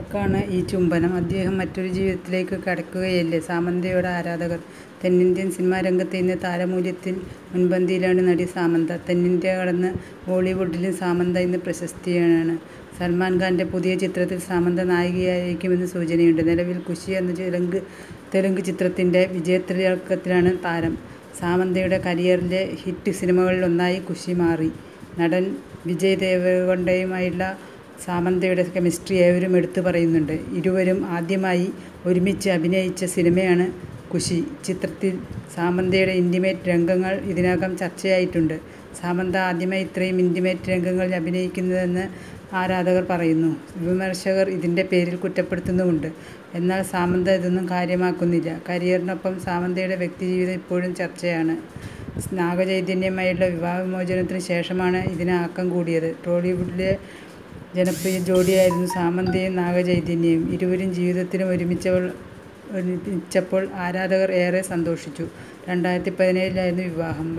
ആർക്കാണ് ഈ ചുംബനം അദ്ദേഹം മറ്റൊരു ജീവിതത്തിലേക്ക് കടക്കുകയല്ലേ സാമന്തയുടെ ആരാധകർ തെന്നിന്ത്യൻ സിനിമാരംഗത്ത് ഇന്ന് താരമൂല്യത്തിൽ മുൻപന്തിയിലാണ് നടി സാമന്ത. തെന്നിന്ത്യ കടന്ന് ബോളിവുഡിലും സാമന്ത ഇന്ന് പ്രശസ്തയാണ്. സൽമാൻ ഖാന്റെ പുതിയ ചിത്രത്തിൽ സാമന്ത നായികയായേക്കുമെന്ന് സൂചനയുണ്ട്. നിലവിൽ ഖുഷി എന്ന തെലുങ്ക് ചിത്രത്തിന്റെ വിജയത്തിളക്കത്തിലാണ് താരം. സാമന്തയുടെ കരിയറിലെ ഹിറ്റ് സിനിമകളിലൊന്നായി ഖുഷി മാറി. നടൻ വിജയ് ദേവരകൊണ്ടയുമായുള്ള സാമന്തയുടെ കെമിസ്ട്രി ഏവരും എടുത്തു പറയുന്നുണ്ട്. ഇരുവരും ആദ്യമായി ഒരുമിച്ച് അഭിനയിച്ച സിനിമയാണ് ഖുഷി. ചിത്രത്തിൽ സാമന്തയുടെ ഇന്റിമേറ്റ് രംഗങ്ങൾ ഇതിനകം ചർച്ചയായിട്ടുണ്ട്. സാമന്ത ആദ്യമായി ഇത്രയും ഇന്റിമേറ്റ് രംഗങ്ങളിൽ അഭിനയിക്കുന്നതെന്ന് ആരാധകർ പറയുന്നു. വിമർശകർ ഇതിന്റെ പേരിൽ കുറ്റപ്പെടുത്തുന്നുമുണ്ട്. എന്നാൽ സാമന്ത ഇതൊന്നും കാര്യമാക്കുന്നില്ല. കരിയറിനൊപ്പം സാമന്തയുടെ വ്യക്തിജീവിതം ഇപ്പോഴും ചർച്ചയാണ്. നാഗചൈതന്യയുമായുള്ള വിവാഹമോചനത്തിനു ശേഷമാണ് ഇതിന് ആക്കം കൂടിയത്. ടോളിവുഡിലെ ജനപ്രിയ ജോഡിയായിരുന്നു സാമന്തയും നാഗചൈതന്യയും. ഇരുവരും ജീവിതത്തിലും ഒരുമിച്ചപ്പോൾ ആരാധകർ ഏറെ സന്തോഷിച്ചു. രണ്ടായിരത്തി പതിനേഴിലായിരുന്നു വിവാഹം.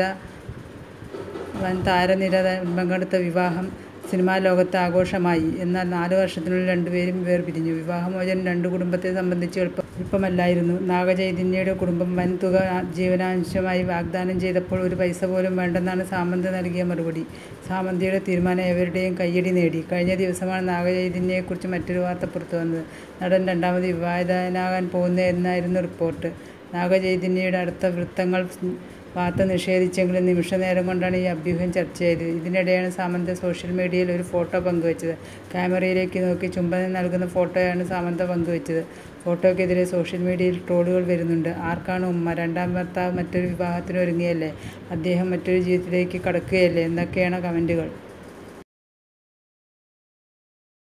വൻ താരനിര പങ്കെടുത്ത വിവാഹം സിനിമാലോകത്ത് ആഘോഷമായി. എന്നാൽ നാലു വർഷത്തിനുള്ളിൽ രണ്ടുപേരും വേർപിരിഞ്ഞു. വിവാഹമോചനം രണ്ടു കുടുംബത്തെ സംബന്ധിച്ച് എളുപ്പമല്ലായിരുന്നു. നാഗചൈതന്യയുടെ കുടുംബം വൻ തുക ജീവനാംശമായി വാഗ്ദാനം ചെയ്തപ്പോൾ ഒരു പൈസ പോലും വേണ്ടെന്നാണ് സാമന്ത നൽകിയ മറുപടി. സാമന്തയുടെ തീരുമാനം ഏവരുടെയും കയ്യടി നേടി. കഴിഞ്ഞ ദിവസമാണ് നാഗചൈതന്യയെക്കുറിച്ച് മറ്റൊരു വാർത്ത പുറത്തുവന്നത്. നടൻ രണ്ടാമത് വിവാഹിതനാകാൻ പോകുന്നു എന്നായിരുന്നു റിപ്പോർട്ട്. നാഗചൈതന്യയുടെ അടുത്ത വൃത്തങ്ങൾ വാർത്ത നിഷേധിച്ചെങ്കിലും നിമിഷനേരം കൊണ്ടാണ് ഈ അഭ്യൂഹം ചർച്ചയായത്. ഇതിനിടെയാണ് സാമന്ത സോഷ്യൽ മീഡിയയിൽ ഒരു ഫോട്ടോ പങ്കുവച്ചത്. ക്യാമറയിലേക്ക് നോക്കി ചുംബനം നൽകുന്ന ഫോട്ടോയാണ് സാമന്ത പങ്കുവച്ചത്. ഫോട്ടോയ്ക്കെതിരെ സോഷ്യൽ മീഡിയയിൽ ട്രോളുകൾ വരുന്നുണ്ട്. ആർക്കാണ് ഉമ്മ? രണ്ടാം ഭർത്താവ് മറ്റൊരു വിവാഹത്തിന് ഒരുങ്ങുകയല്ലേ? അദ്ദേഹം മറ്റൊരു ജീവിതത്തിലേക്ക് കടക്കുകയല്ലേ? എന്നൊക്കെയാണ് കമന്റുകൾ.